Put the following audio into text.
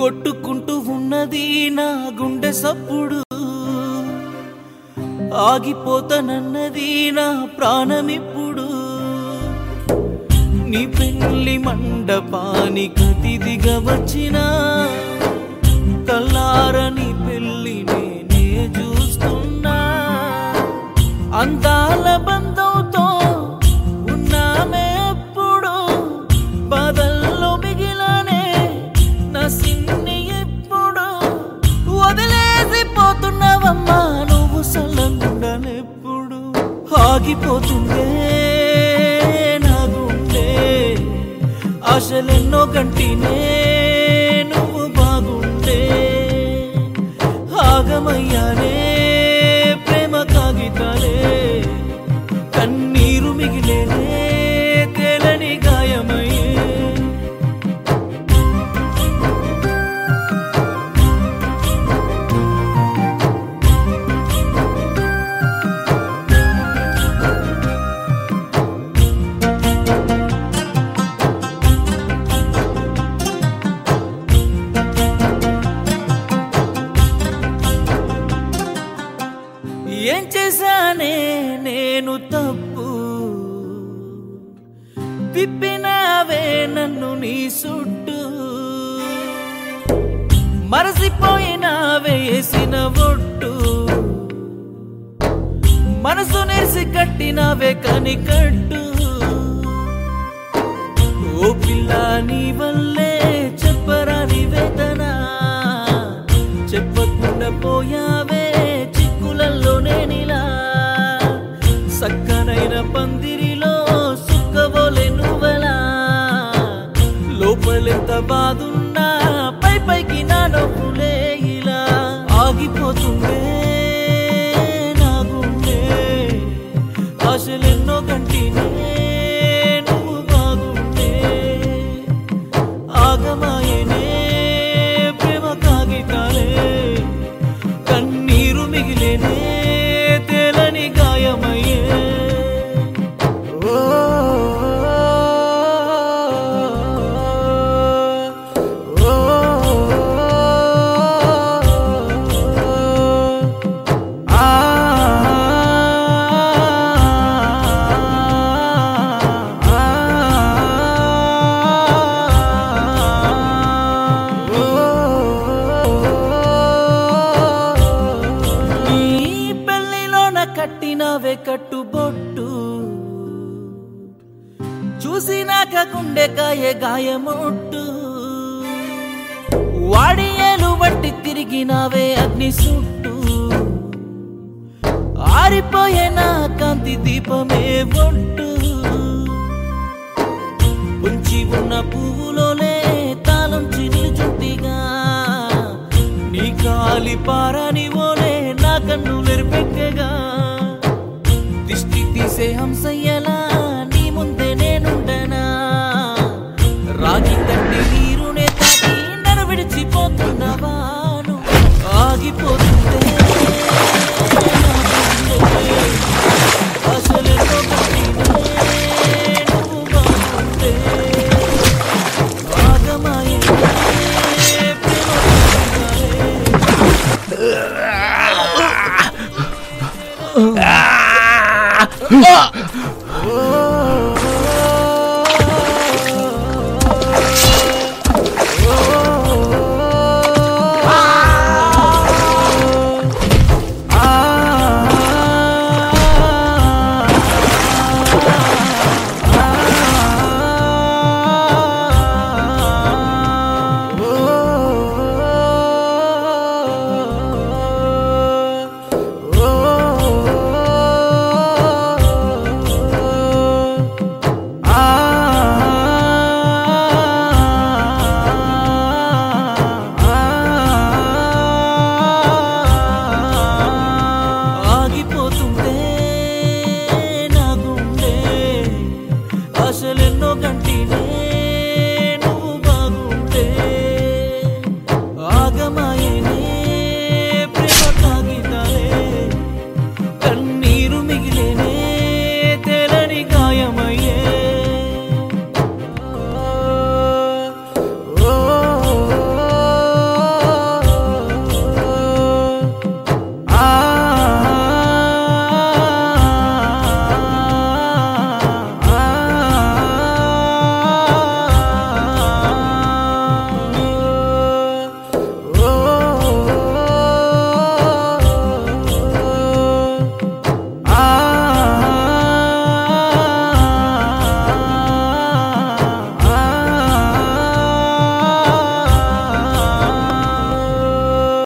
కొట్టుకుంటూ ఉన్నది నా గుండె సప్పుడు ఆగిపోతానన్నది నా ప్రాణమిప్పుడు నీ పెళ్లి మండపాని కతిదిగా వచ్చిన కల్లారని పెళ్లి నేనే చూస్తున్నా అందాల బంధంతో ఉన్నామే ఎప్పుడు బాధల్లో మిగిలానే నా సిన్ని ఎప్పుడు వదిలేసి పోతున్నావమ్మా నువ్వు సల్లంగుండాలెప్పుడు ఆగిపోతుందే నా గుండె ఆశలెన్నో గంటినే నువ్వు బాగుండే ఆగమయ్యానే ప్రేమ కాగితాలే కన్నీరు మిగిలేనే తేలని గాయమయ్యే ఏం చేశానే నేను తప్పు తిప్పినావే నన్ను నీ సుట్టు మరసిపోయినావే వేసిన ఒట్టు మనసు నెరిసి కట్టినవే కనికట్టు ఓ పిల్ల నీ వల్లే చెప్పరాని వేదన చెప్పకుండా పోయావే చిక్కులలో నేనిలా సక్కనైన పందిరిలో సుక్కబోలే నువ్వలా లోపలెంత బాదున్నా పై పైకి నా నవ్వులే ఇలా ఆగిపోతుందే నా గుండె ఆశలెన్నో కంటినే నువ్వు బాగుండే ఆగమాయనే ప్రేమ కాగితాలే కన్నీరు మిగిలేనే తేలని గాయమయ్యే ఓ, ఓ, ఆ, నీ పెళ్లిలోన కట్టినవే కట్టుబొట్టు చూసినాక గుండెకాయ గాయమొట్టు వాడి ఏలు బట్టి తిరిగినవే అగ్ని సుట్టు ఆరిపోయే నా కాంతి దీపమే ఒట్టు ఉంచి ఉన్న పువ్వులోనే తాళం చినిచుట్టిగా నీ కాలి పారాని ఓలే నా కన్ను నెరిపెక్కగా దిష్టి తీసే హంసయ్యలా నీ ముందే నేనుండనా రాగి తట్టి నీరునే తాకి నన్ను విడిచిపోతున్నవాను ఆగిపోతుందే అసలెన్నో కట్టినే నువ్వు బాగుండే ఆగమాయే ప్రేమ కాగితాలే. ఆ